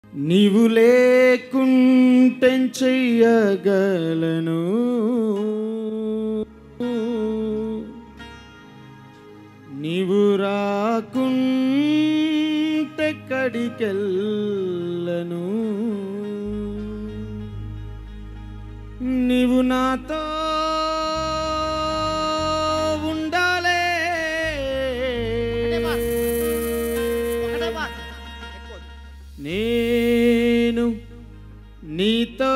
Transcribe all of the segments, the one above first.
నీవు లేకుంటే చెయ్యగలను నీవు రాకుంటే కడికెళ్ళను నీవు నాతో ఉండాలే నేను నీతో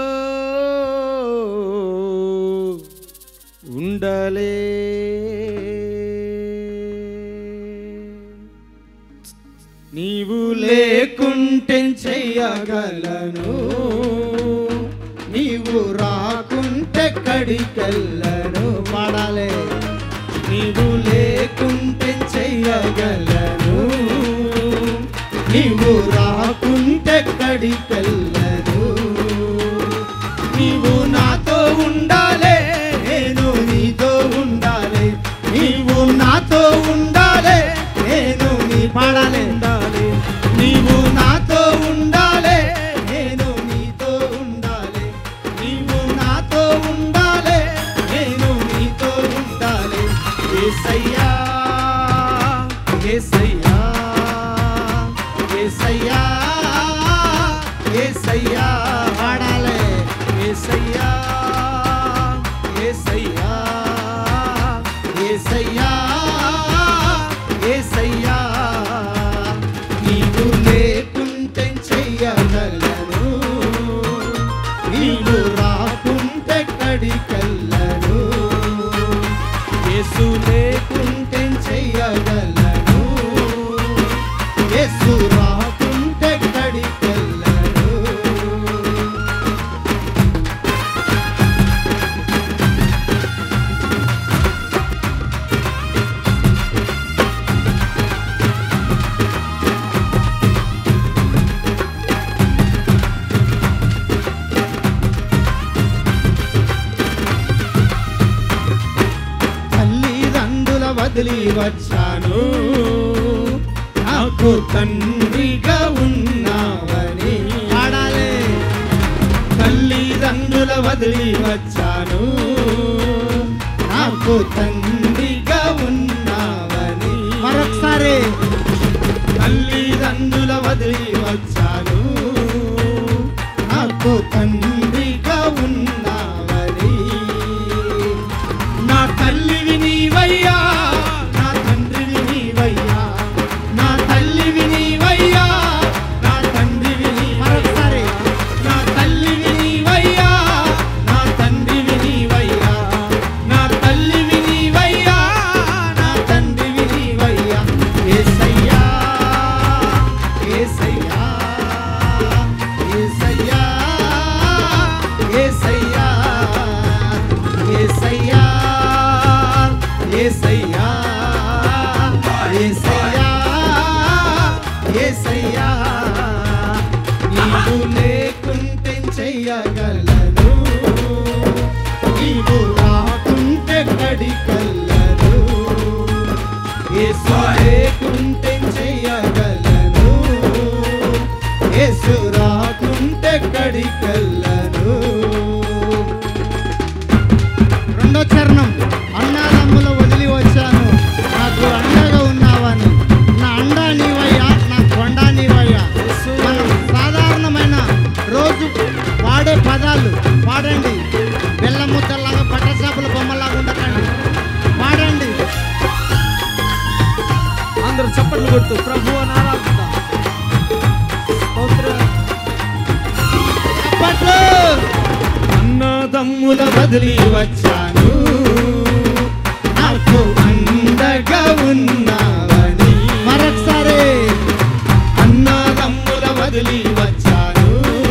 ఉండాలే నీవు లేకుంటే చెయ్యగలను నీవు రాకుంటే కడికెళ్ళను పాడాలే నీవు లేకుంటే చెయ్యగలను నీవు రాకుంటే కడికెళ్ళను నీవు నాతో ఉండాలే నేను నీతో ఉండాలి నీవు నాతో ఉండాలే నేను నీ పాడాలే ఉండాలి నీవు నాతో ఉండాలే నేను నీతో ఉండాలి నీవు నాతో ఉండాలి నేను నీతో ఉండాలి ఏసయ్యా ఏసయ్యా ఏసయ్యా ఏసయ్యా పాడాలి ఏసయ్యా ఏసయ్యా ఏసయ్యా ఏసయ్యా నీవు లేకుంటే చెయ్యగలను నీవు రాకుంటే కడికెళ్ళను యేసు లేకుంటే చెయ్యగలను యేసు రాకుంటే కడికెళ్ళను తల్లిదండ్రుల వదిలి వచ్చాను నాకు తండ్రిగా ఉన్నావని పాడాలే తల్లిదండ్రుల వదిలి వచ్చాను నాకు తండ్రిగా ఉన్నావని మరొకసారి తల్లిదండ్రుల వదిలి వచ్చాను నాకు తండ్రిగా ఉన్నావని నా తల్లివి నీవయ్యా నా తండ్రివి నీవయ్యా నా తల్లివి నీవయ్యా నా తండ్రివి నీ మరొకసారి నా తల్లివి నీవయ్యా నా తండ్రివి నీవయ్యా నా తల్లివి నీవయ్యా నా తండ్రివి నీవయ్యా యేసయ్యా యేసయ్యా యేసయ్యా యేసయ్యా యేసయ్యా యేసయ్యా యేసయ్యా యేసయ్యా నీవు లేకుంటే చెయ్యగలను నీవు రాకుంటే కడికల్లను యేసు లేకుంటే చెయ్యగలను యేసు రాకుంటే కడికల్లను రెండో చరణం అన్నాదమ్ముల వదిలి వచ్చాను నాకు అండగా ఉన్నావని నా అండ నీవయ్యా నా కొండ నీవయ్యా మనం సాధారణమైన రోజు వాడే పదాలు పాడండి బెల్లం ముద్దలాగా పట్టసాపుల బొమ్మలాగా ఉండకండి పాడండి అందరూ చప్పట్లు కొడుతూ ప్రభు అని ఆరాధిద్దాం. స్తోత్రం. చప్పట్లు అన్నదమ్ముల వదిలి వచ్చాను నాకు అండగా ఉన్నావని మరొకసారి అన్నదమ్ముల వదిలి వచ్చాను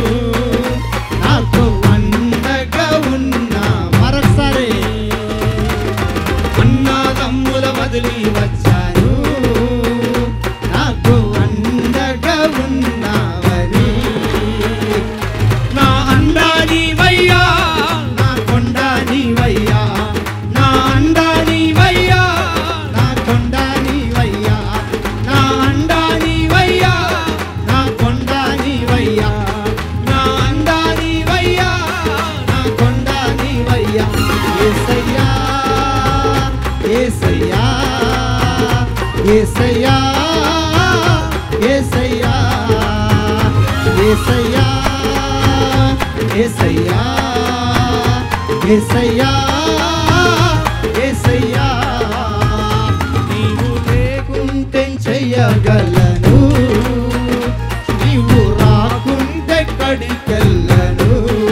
నాకు అండగా ఉన్నా మరొకసారి అన్నదమ్ముల వదిలి వచ్చాను నాకు అండగా ఉన్నావని నా అండా నీవయ్యా నా కొండ నీవయ్యా నా అండా నీవయ్యా నా కొండ నీవయ్యా నా అండా నీవయ్యా నా కొండ నీవయ్యా ఏసయ్యా ఏసయ్యా ఏసయ్యా ఏసయ్యా ఏసయ్యా ఏసయ్యా నీవు లేకుంటే చెయ్యగలను నీవు రాకుంటే కడికెళ్ళను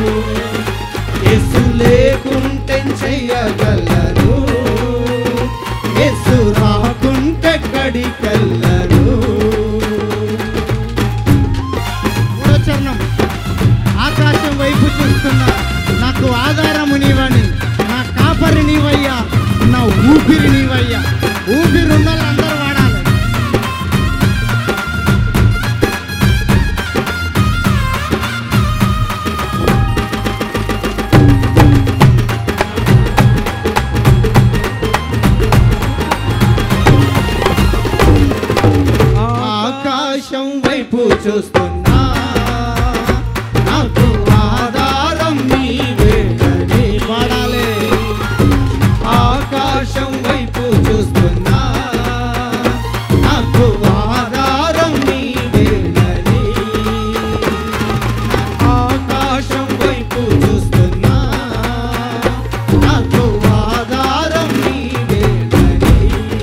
యేసు లేకుంటే చెయ్యగలను యేసు రాకుంటే కడికెళ్ళను మూడో చరణం ఆకాశం వైపు చూస్తున్నా నాకు ఆధారము నీవని నా కాపరి నీవయ్యా నా ఊపిరి నీవయ్యా ఊపిరి ఉన్న అందరూ వాడాలి ఆకాశం వైపు చూస్తున్నా నాకు ఆధారం నీవేనని పాడాలి ఆకాశం వైపు చూస్తున్నా నాకు ఆధారం నీవేనని ఆకాశం వైపు చూస్తున్నా నాకు ఆధారం నీవేనని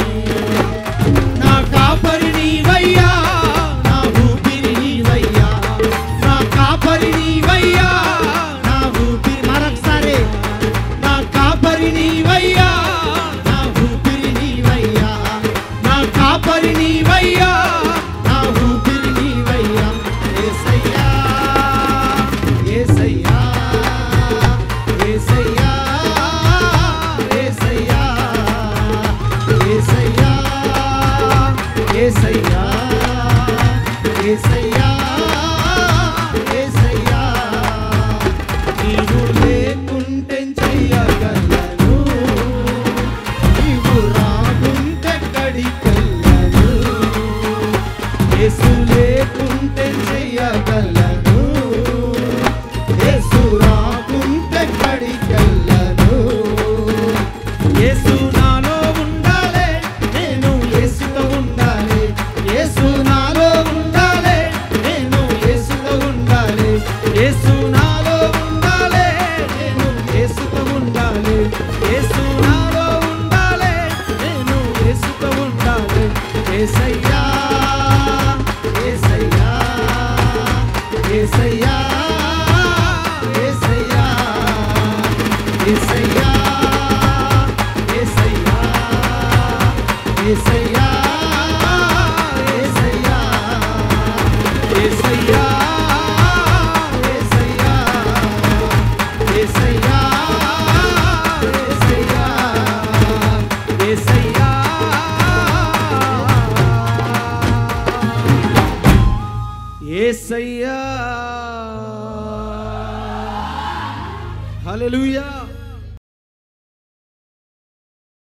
నా కాపరి నీవయ్యా నా ఊపిరి నీవయ్యా నా కాపరి నీవయ్యా నా ఊపిరి మరొకసారి నా కాపరి నీవయ్యా నా ఊపిరి నీవయ్యా నా కాపరి నీవయ్యా నా ఊపిరి నీవయ్యా యేసయ్యా యేసయ్యా యేసయ్యా యేసయ్యా యేసయ్యా యేసయ్యా యేసయ్యా యేసయ్యా నీవు లేకుంటే చెయ్యగలను నీవు రాకుంటే కడికెళ్ళను యేసు లేకుంటే చెయ్యగలను యేసు రాకుంటే కడికెళ్ళను యేసు నాలో ఉండాలి నేను యేసుతో ఉండాలి యేసు నాలో ఉండాలి నేను యేసుతో ఉండాలి యేసు నాలో ఉండాలి నేను యేసుతో ఉండాలి యేసు నాలో ఉండాలి నేను యేసుతో ఉండాలి యేసయ్యా యేసయ్యా యేసయ్యా యేసయ్యా యేసయ్యా యేసయ్యా యేసయ్యా యేసయ్యా యేసయ్యా యేసయ్యా యేసయ్యా యేసయ్యా యేసయ్యా యేసయ్యా హల్లెలూయా